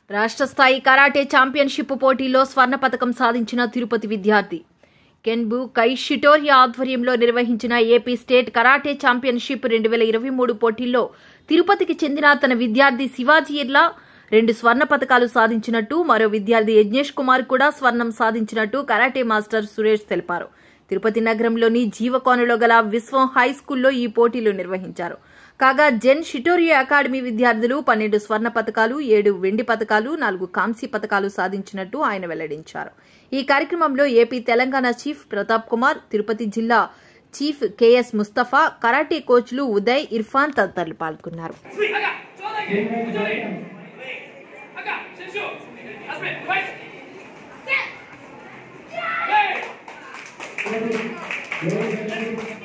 రాష్ట్ర స్థాయి karate championship పోటీలో స్వర్ణ పథకం సాధించిన తిరుపతి విద్యార్థి కెన్బు కై షిటోరియా ఆధ్వర్యంలో నిర్వహించిన ఏపీ స్టేట్ కరాటే ఛాంపియన్షిప్ రెండు వేల ఇరవై మూడు పోటీల్లో తిరుపతికి చెందిన తన విద్యార్థి శివాజీ ఇర్లా రెండు స్వర్ణ పథకాలు సాధించినట్టు మరో విద్యార్థి యజ్ఞేష్ కుమార్ కూడా స్వర్ణం సాధించినట్టు కరాటే మాస్టర్ సురేష్ తెలిపారు తిరుపతి నగరంలోని జీవకోనలో గల విశ్వం హై స్కూల్లో ఈ పోటీలు నిర్వహించారు కాగా జెన్ షిటోరియో అకాడమీ విద్యార్థులు పన్నెండు స్వర్ణ పథకాలు ఏడు వెండి పథకాలు నాలుగు కాంస్య పథకాలు సాధించినట్టు ఆయన వెల్లడించారు ఈ కార్యక్రమంలో ఏపీ తెలంగాణ చీఫ్ ప్రతాప్ కుమార్ తిరుపతి జిల్లా చీఫ్ కెఎస్ ముస్తఫా కరాటే కోచ్లు ఉదయ్ ఇర్ఫాన్ తదితరులు పాల్గొన్నారు 아까 신수 아스페 파이트 네.